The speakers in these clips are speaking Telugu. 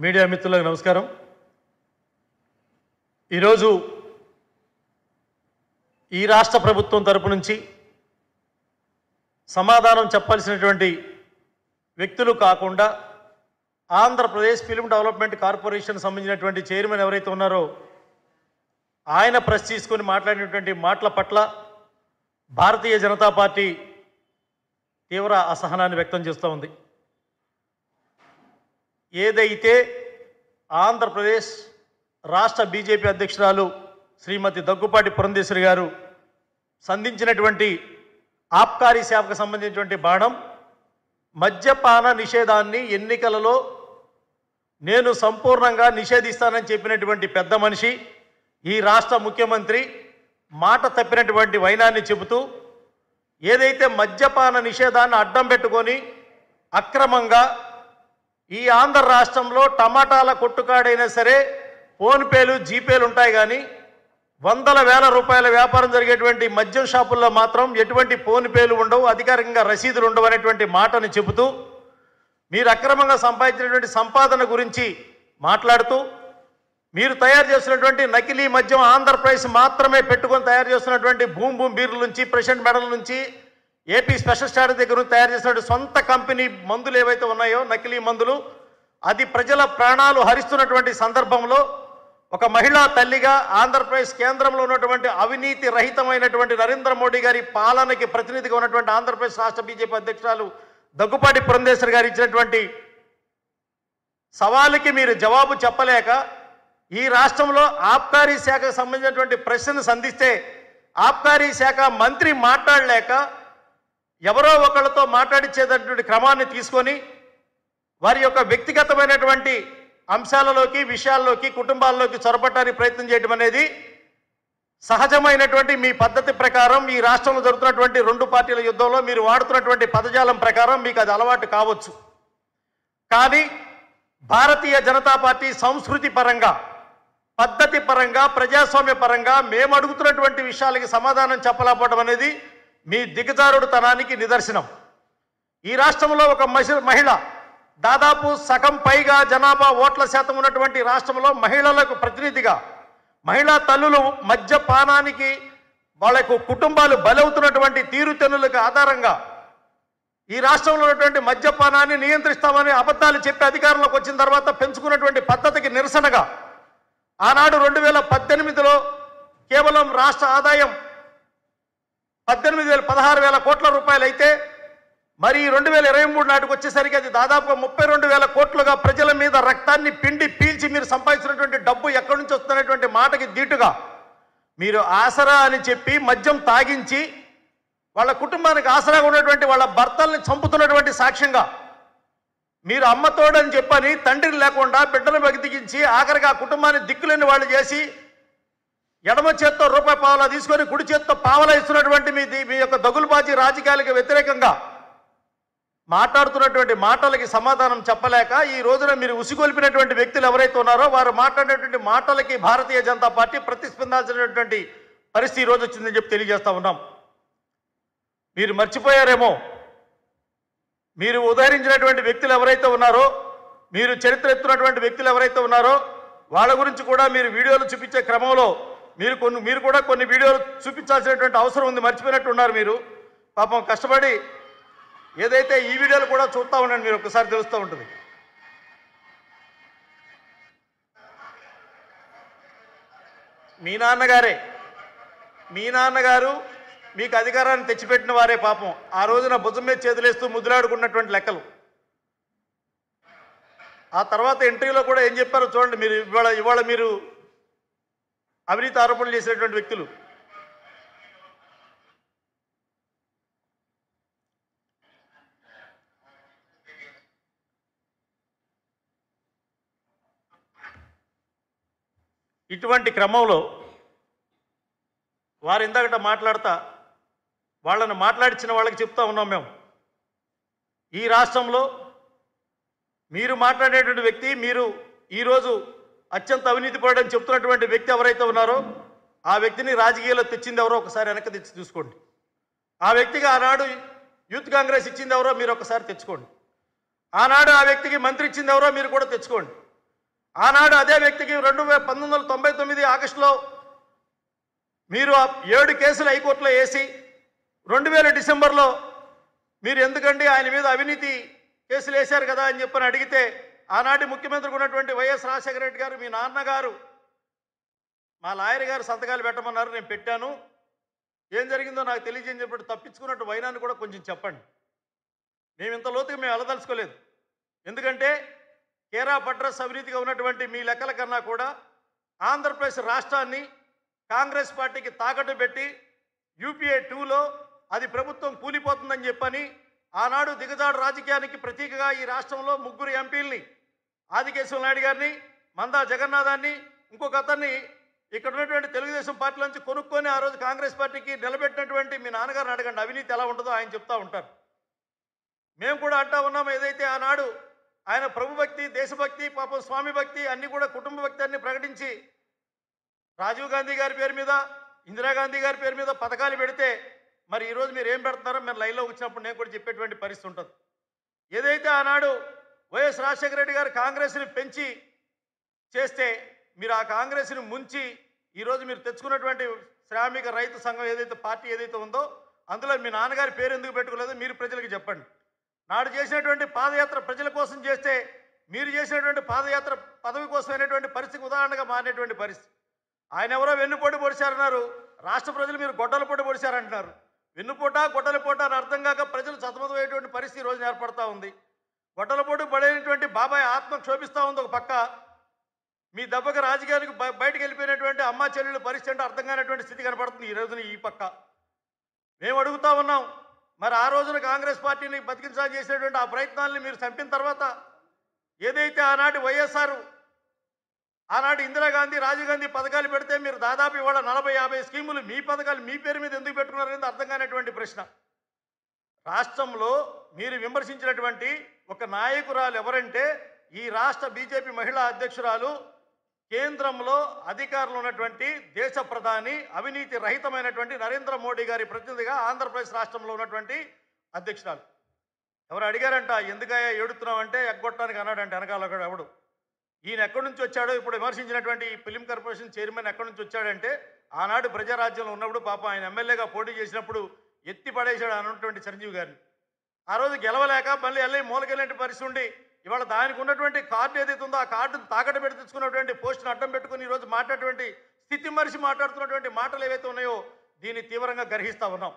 మీడియా మిత్రులకు నమస్కారం ఈరోజు ఈ రాష్ట్ర ప్రభుత్వం తరపు నుంచి సమాధానం చెప్పాల్సినటువంటి వ్యక్తులు కాకుండా ఆంధ్రప్రదేశ్ ఫిల్మ్ డెవలప్మెంట్ కార్పొరేషన్ సంబంధించినటువంటి చైర్మన్ ఎవరైతే ఉన్నారో ఆయన ప్రెస్ తీసుకొని మాట్లాడినటువంటి మాటల పట్ల భారతీయ జనతా పార్టీ తీవ్ర అసహనాన్ని వ్యక్తం చేస్తూ ఉంది ఏదైతే ఆంధ్రప్రదేశ్ రాష్ట్ర బీజేపీ అధ్యక్షురాలు శ్రీమతి దగ్గుపాటి పురంధేశ్వరి గారు సంధించినటువంటి ఆబ్కారీ శాఖకు సంబంధించినటువంటి బాణం మద్యపాన నిషేధాన్ని ఎన్నికలలో నేను సంపూర్ణంగా నిషేధిస్తానని చెప్పినటువంటి పెద్ద మనిషి ఈ రాష్ట్ర ముఖ్యమంత్రి మాట తప్పినటువంటి వైనాన్ని చెబుతూ ఏదైతే మద్యపాన నిషేధాన్ని అడ్డం పెట్టుకొని అక్రమంగా ఈ ఆంధ్ర రాష్ట్రంలో టమాటాల కొట్టుకాడైనా సరే ఫోన్పేలు జీపేలు ఉంటాయి కానీ వందల వేల రూపాయల వ్యాపారం జరిగేటువంటి మద్యం షాపుల్లో మాత్రం ఎటువంటి ఫోన్పేలు ఉండవు అధికారికంగా రసీదులు ఉండవు అనేటువంటి మాటని చెబుతూ మీరు అక్రమంగా సంపాదించినటువంటి సంపాదన గురించి మాట్లాడుతూ మీరు తయారు చేస్తున్నటువంటి నకిలీ మద్యం ఆంధ్రప్రదేశ్ మాత్రమే పెట్టుకొని తయారు చేస్తున్నటువంటి భూమ్ భూమ్ బీర్ల నుంచి ప్రెసిడెంట్ మెడల్ నుంచి ఏపీ స్పెషల్ స్టార్ దగ్గర నుంచి తయారు చేసినటువంటి సొంత కంపెనీ మందులు ఏవైతే ఉన్నాయో నకిలీ మందులు అది ప్రజల ప్రాణాలు హరిస్తున్నటువంటి సందర్భంలో ఒక మహిళా తల్లిగా ఆంధ్రప్రదేశ్ కేంద్రంలో ఉన్నటువంటి అవినీతి రహితమైనటువంటి నరేంద్ర మోడీ గారి పాలనకి ప్రతినిధిగా ఉన్నటువంటి ఆంధ్రప్రదేశ్ రాష్ట్ర బీజేపీ అధ్యక్షురాలు దగ్గుపాటి పురంధేశ్వరి గారు ఇచ్చినటువంటి సవాలుకి మీరు జవాబు చెప్పలేక ఈ రాష్ట్రంలో ఆబ్కారీ శాఖకు సంబంధించినటువంటి ప్రశ్నను సంధిస్తే ఆబ్కారీ శాఖ మంత్రి మాట్లాడలేక ఎవరో ఒకళ్ళతో మాట్లాడించేటటువంటి క్రమాన్ని తీసుకొని వారి యొక్క వ్యక్తిగతమైనటువంటి అంశాలలోకి విషయాల్లోకి కుటుంబాల్లోకి చొరబట్టడానికి ప్రయత్నం చేయడం అనేది సహజమైనటువంటి మీ పద్ధతి ప్రకారం ఈ రాష్ట్రంలో జరుగుతున్నటువంటి రెండు పార్టీల యుద్ధంలో మీరు వాడుతున్నటువంటి పదజాలం ప్రకారం మీకు అది అలవాటు కావచ్చు కానీ భారతీయ జనతా పార్టీ సంస్కృతి పరంగా పద్ధతి పరంగా ప్రజాస్వామ్య పరంగా మేము అడుగుతున్నటువంటి విషయాలకి సమాధానం చెప్పలేకపోవడం అనేది మీ దిగజారుడుతనానికి నిదర్శనం ఈ రాష్ట్రంలో ఒక మహిళ మహిళ దాదాపు సగం పైగా జనాభా ఓట్ల శాతం ఉన్నటువంటి రాష్ట్రంలో మహిళలకు ప్రతినిధిగా మహిళా తల్లులు మద్యపానానికి వాళ్ళకు కుటుంబాలు బలవుతున్నటువంటి తీరుతెన్నులకు ఆధారంగా ఈ రాష్ట్రంలో ఉన్నటువంటి మద్యపానాన్ని నియంత్రిస్తామని అబద్ధాలు చెప్పి అధికారంలోకి వచ్చిన తర్వాత పెంచుకున్నటువంటి పద్ధతికి నిరసనగా ఆనాడు రెండు వేల పద్దెనిమిదిలో కేవలం రాష్ట్ర ఆదాయం పద్దెనిమిది వేల పదహారు వేల కోట్ల రూపాయలు అయితే మరి రెండు వేల ఇరవై మూడు నాటికి వచ్చేసరికి అది దాదాపుగా ముప్పై రెండు వేల కోట్లుగా ప్రజల మీద రక్తాన్ని పిండి పీల్చి మీరు సంపాదించినటువంటి డబ్బు ఎక్కడి నుంచి వస్తున్నటువంటి మాటకి దీటుగా మీరు ఆసరా అని చెప్పి మద్యం తాగించి వాళ్ళ కుటుంబానికి ఆసరాగా ఉన్నటువంటి వాళ్ళ భర్తల్ని చంపుతున్నటువంటి సాక్ష్యంగా మీరు అమ్మతోడని చెప్పని తండ్రి లేకుండా బిడ్డను బతికించి ఆఖరికి ఆ కుటుంబాన్ని దిక్కులేని వాళ్ళు చేసి ఎడమ చేత్తో రూపాయి పావలా తీసుకొని కుడి చేత్తో పావలా ఇస్తున్నటువంటి మీ మీ యొక్క దగులుబాజీ రాజకీయాలకు వ్యతిరేకంగా మాట్లాడుతున్నటువంటి మాటలకి సమాధానం చెప్పలేక ఈ రోజున మీరు ఉసిగొల్పినటువంటి వ్యక్తులు ఎవరైతే ఉన్నారో వారు మాట్లాడినటువంటి మాటలకి భారతీయ జనతా పార్టీ ప్రతిస్పందించినటువంటి పరిస్థితి ఈ రోజు వచ్చిందని చెప్పి తెలియజేస్తా ఉన్నాం మీరు మర్చిపోయారేమో మీరు ఉదహరించినటువంటి వ్యక్తులు ఎవరైతే ఉన్నారో మీరు చరిత్ర ఎత్తున్నటువంటి వ్యక్తులు ఎవరైతే ఉన్నారో వాళ్ళ గురించి కూడా మీరు వీడియోలు చూపించే క్రమంలో మీరు కొన్ని మీరు కూడా కొన్ని వీడియోలు చూపించాల్సినటువంటి అవసరం ఉంది మర్చిపోయినట్టు ఉన్నారు మీరు పాపం కష్టపడి ఏదైతే ఈ వీడియోలు కూడా చూస్తూ ఉండండి మీరు ఒకసారి తెలుస్తూ ఉంటుంది మీ నాన్నగారే మీ నాన్నగారు మీకు అధికారాన్ని తెచ్చిపెట్టిన వారే పాపం ఆ రోజున భుజం మీద చేతులేస్తూ ముద్దులాడుకున్నటువంటి లెక్కలు ఆ తర్వాత ఇంటర్వ్యూలో కూడా ఏం చెప్పారో చూడండి మీరు ఇవాళ ఇవాళ మీరు అవినీతి ఆరోపణలు చేసినటువంటి వ్యక్తులు ఇటువంటి క్రమంలో వారు ఇందాకట మాట్లాడతా వాళ్ళని మాట్లాడించిన వాళ్ళకి చెప్తా ఉన్నాం మేము ఈ రాష్ట్రంలో మీరు మాట్లాడేటువంటి వ్యక్తి మీరు ఈరోజు అత్యంత అవినీతి పడని చెప్తున్నటువంటి వ్యక్తి ఎవరైతే ఉన్నారో ఆ వ్యక్తిని రాజకీయాల్లో తెచ్చింది ఎవరో ఒకసారి వెనక్కి తెచ్చి చూసుకోండి ఆ వ్యక్తికి ఆనాడు యూత్ కాంగ్రెస్ ఇచ్చింది ఎవరో మీరు ఒకసారి తెచ్చుకోండి ఆనాడు ఆ వ్యక్తికి మంత్రి ఇచ్చింది ఎవరో మీరు కూడా తెచ్చుకోండి ఆనాడు అదే వ్యక్తికి రెండు వేల పంతొమ్మిది వందల తొంభై తొమ్మిది ఆగస్టులో మీరు ఆ ఏడు కేసులు హైకోర్టులో వేసి రెండు వేల డిసెంబర్లో మీరు ఎందుకండి ఆయన మీద అవినీతి కేసులు వేశారు కదా అని చెప్పని అడిగితే ఆనాటి ముఖ్యమంత్రికి ఉన్నటువంటి వైఎస్ రాజశేఖర రెడ్డి గారు మీ నాన్నగారు మా లాయర్ గారు సంతకాలు పెట్టమన్నారు నేను పెట్టాను ఏం జరిగిందో నాకు తెలియజేయని చెప్పి తప్పించుకున్నట్టు వైనాన్ని కూడా కొంచెం చెప్పండి మేము ఇంత లోతుగా మేము వెళ్ళదలుచుకోలేదు ఎందుకంటే కేరా పట్రస్ అవినీతిగా ఉన్నటువంటి మీ లెక్కల కన్నా కూడా ఆంధ్రప్రదేశ్ రాష్ట్రాన్ని కాంగ్రెస్ పార్టీకి తాకట్టు పెట్టి యూపీఏ టూలో అది ప్రభుత్వం కూలిపోతుందని చెప్పని ఆనాడు దిగజాడు రాజకీయానికి ప్రతీకగా ఈ రాష్ట్రంలో ముగ్గురు ఎంపీల్ని ఆదికేశ్వర నాయుడు గారిని మందా జగన్నాథాన్ని ఇంకొక అతన్ని ఇక్కడ ఉన్నటువంటి తెలుగుదేశం పార్టీ నుంచి కొనుక్కొని ఆ రోజు కాంగ్రెస్ పార్టీకి నిలబెట్టినటువంటి మీ నాన్నగారిని అడగండి అవినీతి ఎలా ఉంటుందో ఆయన చెప్తా ఉంటారు మేము కూడా అంటా ఉన్నాం ఏదైతే ఆనాడు ఆయన ప్రభుభక్తి దేశభక్తి పాపం స్వామి భక్తి అన్ని కూడా కుటుంబ భక్తి అన్ని ప్రకటించి రాజీవ్ గాంధీ గారి పేరు మీద ఇందిరాగాంధీ గారి పేరు మీద పథకాలు పెడితే మరి ఈరోజు మీరు ఏం పెడుతున్నారో మీరు లైన్లో వచ్చినప్పుడు నేను కూడా చెప్పేటువంటి పరిస్థితి ఉంటుంది ఏదైతే ఆనాడు వైఎస్ రాజశేఖర రెడ్డి గారు కాంగ్రెస్ని పెంచి చేస్తే మీరు ఆ కాంగ్రెస్ని ముంచి ఈరోజు మీరు తెచ్చుకున్నటువంటి శ్రామిక రైతు సంఘం ఏదైతే పార్టీ ఏదైతే ఉందో అందులో మీ నాన్నగారి పేరు ఎందుకు పెట్టుకోలేదో మీరు ప్రజలకు చెప్పండి నాడు చేసినటువంటి పాదయాత్ర ప్రజల కోసం చేస్తే మీరు చేసినటువంటి పాదయాత్ర పదవి కోసమైనటువంటి పరిస్థితి ఉదాహరణగా మారినటువంటి పరిస్థితి ఆయన ఎవరో వెన్నుపోటు పొడిచారన్నారు రాష్ట్ర ప్రజలు మీరు గొడ్డల పొడి పొడిచారంటున్నారు వెన్నుపోట గొడ్డల పోట అని అర్థం కాక ప్రజలు సతమతమయ్యేటువంటి పరిస్థితి ఈ రోజున ఏర్పడతా ఉంది గొడ్డల పోటు పడైనటువంటి బాబాయ్ ఆత్మ క్షోభిస్తూ ఉంది ఒక పక్క మీ దెబ్బకి రాజకీయానికి బయ- బయటకు వెళ్ళిపోయినటువంటి అమ్మా చెల్లెళ్ళ పరిస్థితి అంటే అర్థం కానటువంటి స్థితి కనపడుతుంది ఈ రోజున ఈ పక్క మేము అడుగుతా ఉన్నాం మరి ఆ రోజున కాంగ్రెస్ పార్టీని బతికించాలని చేసినటువంటి ఆ ప్రయత్నాల్ని మీరు చంపిన తర్వాత ఏదైతే ఆనాటి వైఎస్ఆర్ ఆనాటి ఇందిరాగాంధీ రాజీవ్ గాంధీ పథకాలు పెడితే మీరు దాదాపు ఇవాళ నలభై యాభై స్కీములు మీ పథకాలు మీ పేరు మీద ఎందుకు పెట్టుకున్నారనేది అర్థం కానటువంటి ప్రశ్న రాష్ట్రంలో మీరు విమర్శించినటువంటి ఒక నాయకురాలు ఎవరంటే ఈ రాష్ట్ర బీజేపీ మహిళా అధ్యక్షురాలు కేంద్రంలో అధికారంలో ఉన్నటువంటి దేశ ప్రధాని అవినీతి రహితమైనటువంటి నరేంద్ర మోడీ గారి ప్రతినిధిగా ఆంధ్రప్రదేశ్ రాష్ట్రంలో ఉన్నటువంటి అధ్యక్షురాలు ఎవరు అడిగారంట ఎందుకయ్యా ఏడుతున్నావు అంటే ఎగ్గొట్టడానికి అన్నాడంట వెనకాల ఒకడు ఎవడు ఈయన ఎక్కడి నుంచి వచ్చాడో ఇప్పుడు విమర్శించినటువంటి ఈ ఫిలిం కార్పొరేషన్ చైర్మన్ ఎక్కడి నుంచి వచ్చాడంటే ఆనాడు ప్రజారాజ్యంలో ఉన్నప్పుడు పాపం ఆయన ఎమ్మెల్యేగా పోటీ చేసినప్పుడు ఎత్తి పడేశాడు అన్నటువంటి చిరంజీవి గారిని ఆ రోజు గెలవలేక మళ్ళీ వెళ్ళి మూలకెళ్ళిన పరిస్థితి ఉండి ఇవాళ దానికి ఉన్నటువంటి కార్డు ఏదైతే ఉందో ఆ కార్డును తాకట్టు పెట్టి తెచ్చుకున్నటువంటి పోస్టును అడ్డం పెట్టుకుని ఈరోజు మాట్లాడేటువంటి స్థితి మరిచి మాట్లాడుతున్నటువంటి మాటలు ఏవైతే ఉన్నాయో దీన్ని తీవ్రంగా గర్హిస్తా ఉన్నాం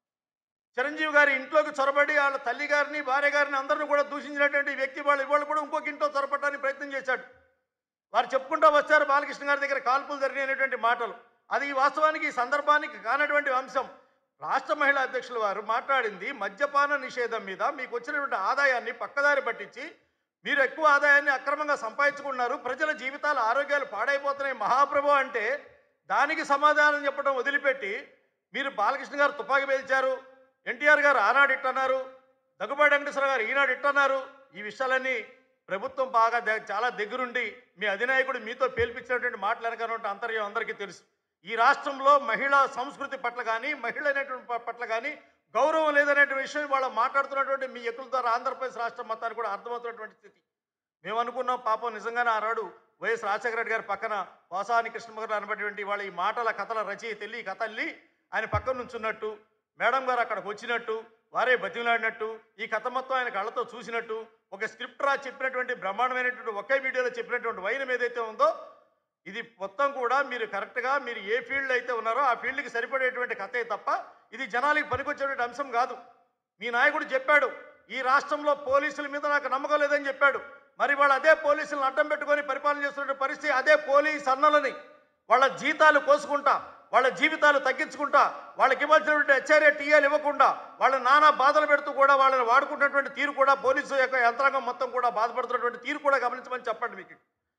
చిరంజీవి గారి ఇంట్లోకి చొరబడి వాళ్ళ తల్లి గారిని భార్య గారిని అందరిని కూడా దూషించినటువంటి వ్యక్తి వాళ్ళు ఇవాళ కూడా ఇంకొక ఇంట్లో చొరపడడానికి ప్రయత్నం చేశాడు వారు చెప్పుకుంటూ వచ్చారు బాలకృష్ణ గారి దగ్గర కాల్పులు జరిగినటువంటి మాటలు అది ఈ వాస్తవానికి ఈ సందర్భానికి కానటువంటి అంశం రాష్ట్ర మహిళా అధ్యక్షుల వారు మాట్లాడింది మద్యపాన నిషేధం మీద మీకు వచ్చినటువంటి ఆదాయాన్ని పక్కదారి పట్టించి మీరు ఎక్కువ ఆదాయాన్ని అక్రమంగా సంపాదించుకున్నారు ప్రజల జీవితాల ఆరోగ్యాలు పాడైపోతున్నాయి మహాప్రభు అంటే దానికి సమాధానం చెప్పడం వదిలిపెట్టి మీరు బాలకృష్ణ గారు తుపాకీ పేల్చారు ఎన్టీఆర్ గారు ఆనాడు ఇట్టన్నారు దగ్గుబాటి వెంకటేశ్వర గారు ఈనాడు ఇట్టన్నారు ఈ విషయాలన్నీ ప్రభుత్వం బాగా ద- చాలా దగ్గరుండి మీ అధినాయకుడు మీతో పేల్పించినటువంటి మాటలు వెనకనటువంటి అంతర్యం అందరికీ తెలుసు ఈ రాష్ట్రంలో మహిళా సంస్కృతి పట్ల కానీ మహిళ అనేటువంటి ప- పట్ల కానీ గౌరవం లేదనేటువంటి విషయం వాళ్ళు మాట్లాడుతున్నటువంటి మీ ఎక్కుల ద్వారా ఆంధ్రప్రదేశ్ రాష్ట్రం మొత్తానికి కూడా అర్థమవుతున్నటువంటి స్థితి మేము అనుకున్నాం పాపం నిజంగానే ఆనాడు వైఎస్ రాజశేఖర రెడ్డి గారి పక్కన వాసాని కృష్ణ గారు అనబడేటువంటి వాళ్ళ ఈ మాటల కథల రచయిత వెళ్ళి ఈ కథ వెళ్ళి ఆయన పక్కన నుంచున్నట్టు మేడం గారు అక్కడికి వచ్చినట్టు వారే బతిమలాడినట్టు ఈ కథ మొత్తం ఆయన కళ్ళతో చూసినట్టు ఒక స్క్రిప్ట్ రా చెప్పినటువంటి బ్రహ్మాండమైనటువంటి ఒకే వీడియోలో చెప్పినటువంటి వైనం ఏదైతే ఉందో ఇది మొత్తం కూడా మీరు కరెక్ట్గా మీరు ఏ ఫీల్డ్ అయితే ఉన్నారో ఆ ఫీల్డ్కి సరిపడేటువంటి కథే తప్ప ఇది జనాలకి పనికొచ్చేటువంటి అంశం కాదు మీ నాయకుడు చెప్పాడు ఈ రాష్ట్రంలో పోలీసుల మీద నాకు నమ్మకం లేదని చెప్పాడు మరి వాళ్ళు అదే పోలీసులను అడ్డం పెట్టుకొని పరిపాలన చేస్తున్న పరిస్థితి అదే పోలీస్ అన్నలని వాళ్ళ జీతాలు కోసుకుంటా వాళ్ళ జీవితాలు తగ్గించుకుంటా వాళ్ళకి ఇవ్వాల్సినటువంటి హెచ్ఆర్ఏ టీఏలు ఇవ్వకుండా వాళ్ళ నానా బాధలు పెడుతూ కూడా వాళ్ళని వాడుకుంటున్నటువంటి తీరు కూడా పోలీసు యొక్క యంత్రాంగం మొత్తం కూడా బాధపడుతున్నటువంటి తీరు కూడా గమనించమని చెప్పండి మీకు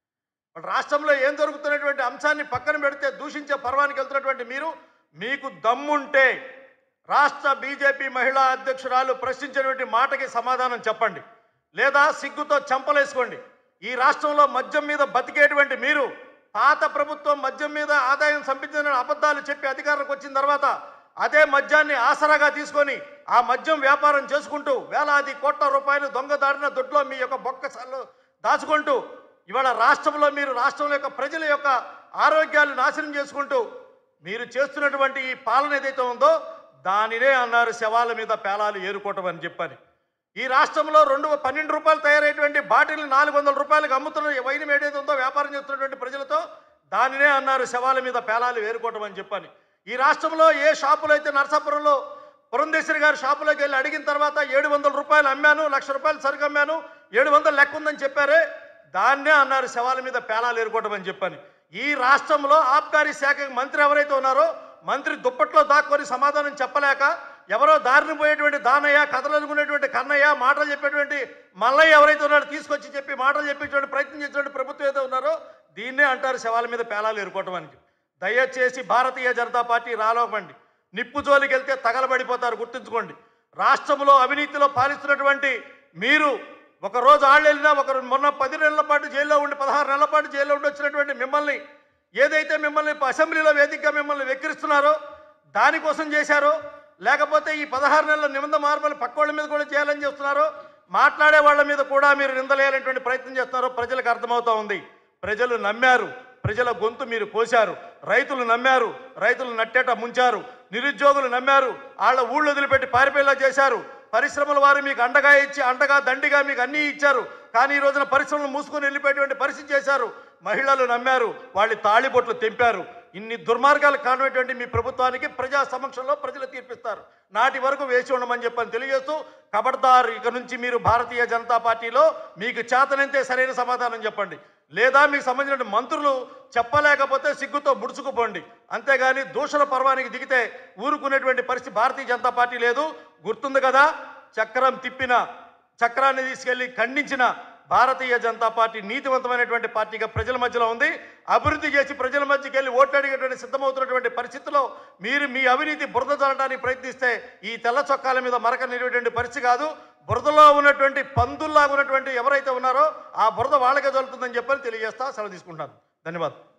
మన రాష్ట్రంలో ఏం జరుగుతున్నటువంటి అంశాన్ని పక్కన పెడితే దూషించే పర్వానికి వెళ్తున్నటువంటి మీరు మీకు దమ్ముంటే రాష్ట్ర బీజేపీ మహిళా అధ్యక్షురాలు ప్రశ్నించినటువంటి మాటకి సమాధానం చెప్పండి లేదా సిగ్గుతో చంపలేసుకోండి ఈ రాష్ట్రంలో మద్యం మీద బతికేటువంటి మీరు పాత ప్రభుత్వం మద్యం మీద ఆదాయం సంపించిన అబద్ధాలు చెప్పి అధికారంలోకి వచ్చిన తర్వాత అదే మద్యాన్ని ఆసరాగా తీసుకొని ఆ మద్యం వ్యాపారం చేసుకుంటూ వేలాది కోట్ల రూపాయలు దొంగదారిన దొడ్లో మీ యొక్క బొక్కసాల్లో దాచుకుంటూ ఇవాళ రాష్ట్రంలో మీరు రాష్ట్రం యొక్క ప్రజల యొక్క ఆరోగ్యాలు నాశనం చేసుకుంటూ మీరు చేస్తున్నటువంటి ఈ పాలన ఏదైతే ఉందో దానినే అన్నారు శవాల మీద పేలాలు ఏరుకోవటం అని చెప్పని ఈ రాష్ట్రంలో రెండు పన్నెండు రూపాయలు తయారైనటువంటి బాటిల్ నాలుగు వందల రూపాయలకు అమ్ముతున్న ఈ వైన్ ఏదైతే ఉందో వ్యాపారం చేస్తున్నటువంటి ప్రజలతో దానినే అన్నారు శవాల మీద పేలాలు ఏరుకోవటం అని చెప్పని ఈ రాష్ట్రంలో ఏ షాపులో అయితే నరసాపురంలో పురంధేశ్వరి గారి షాపులోకి వెళ్ళి అడిగిన తర్వాత ఏడు వందల రూపాయలు అమ్మాను లక్ష రూపాయలు సరుకు అమ్మాను ఏడు వందలు లెక్క ఉందని చెప్పారే దాన్నే అన్నారు శవాల మీద పేలాలు ఏరుకోవటం అని చెప్పని ఈ రాష్ట్రంలో ఆబ్కారీ శాఖ మంత్రి ఎవరైతే ఉన్నారో మంత్రి దుప్పట్లో దాక్కొని సమాధానం చెప్పలేక ఎవరో దారిని పోయేటువంటి దానయ్య కథలు అనుకునేటువంటి కన్నయ్య మాటలు చెప్పేటువంటి మల్లయ్య ఎవరైతే ఉన్నారో తీసుకొచ్చి చెప్పి మాటలు చెప్పేటువంటి ప్రయత్నం చేసేటువంటి ప్రభుత్వం ఏదో ఉన్నారో దీన్నే అంటారు శవాల మీద పేలాలు ఏరుకోవటం అని దయచేసి భారతీయ జనతా పార్టీ రాలోపండి నిప్పు జోలికి వెళ్తే తగలబడిపోతారు గుర్తుంచుకోండి రాష్ట్రంలో అవినీతిలో పాలిస్తున్నటువంటి మీరు ఒక రోజు ఆళ్ళు వెళ్ళినా ఒక మొన్న పది నెలల పాటు జైల్లో ఉండి పదహారు నెలల పాటు జైల్లో ఉండి వచ్చినటువంటి మిమ్మల్ని ఏదైతే మిమ్మల్ని అసెంబ్లీలో వేదికగా మిమ్మల్ని వెక్కిరిస్తున్నారో దానికోసం చేశారో లేకపోతే ఈ పదహారు నెలల నిబంధ మార్పులు పక్కోళ్ళ మీద కూడా చేయాలని చేస్తున్నారో మాట్లాడే వాళ్ళ మీద కూడా మీరు నిందలేయాలనేటువంటి ప్రయత్నం చేస్తున్నారో ప్రజలకు అర్థమవుతా ఉంది ప్రజలు నమ్మారు ప్రజల గొంతు మీరు కోశారు రైతులు నమ్మారు రైతులు నట్టేట ముంచారు నిరుద్యోగులు నమ్మారు వాళ్ళ ఊళ్ళు వదిలిపెట్టి పారిపోయేలా చేశారు పరిశ్రమల వారు మీకు అండగా ఇచ్చి అండగా దండిగా మీకు అన్నీ ఇచ్చారు కానీ ఈ రోజున పరిశ్రమలు మూసుకొని వెళ్ళిపోయేటువంటి పరిస్థితి చేశారు మహిళలు నమ్మారు వాళ్ళ తాళిబొట్లు తెంపారు ఇన్ని దుర్మార్గాలు కానటువంటి మీ ప్రభుత్వానికి ప్రజా సమక్షంలో ప్రజలు తీర్పిస్తారు నాటి వరకు వేచి ఉండమని చెప్పని తెలియజేస్తూ కబడ్దార్ ఇక నుంచి మీరు భారతీయ జనతా పార్టీలో మీకు చేతనంతే సరైన సమాధానం చెప్పండి లేదా మీకు సంబంధించిన మంత్రులు చెప్పలేకపోతే సిగ్గుతో ముడుచుకుపోండి అంతేగాని దూషణ పర్వానికి దిగితే ఊరుకునేటువంటి పరిస్థితి భారతీయ జనతా పార్టీ లేదు గుర్తుంది కదా చక్రం తిప్పిన చక్రాన్ని తీసుకెళ్లి ఖండించిన భారతీయ జనతా పార్టీ నీతివంతమైనటువంటి పార్టీగా ప్రజల మధ్యలో ఉంది అభివృద్ధి చేసి ప్రజల మధ్యకి వెళ్ళి ఓట్లు అడిగేటువంటి సిద్ధమవుతున్నటువంటి పరిస్థితిలో మీరు మీ అవినీతి బురద చల్లడానికి ప్రయత్నిస్తే ఈ తెల్ల చొక్కాల మీద మరక నిలివేటువంటి పరిస్థితి కాదు బురదలో ఉన్నటువంటి పందుల్లాగా ఉన్నటువంటి ఎవరైతే ఉన్నారో ఆ బురద వాళ్ళకే జరుగుతుందని చెప్పని తెలియజేస్తా సెలవు తీసుకుంటాను ధన్యవాదాలు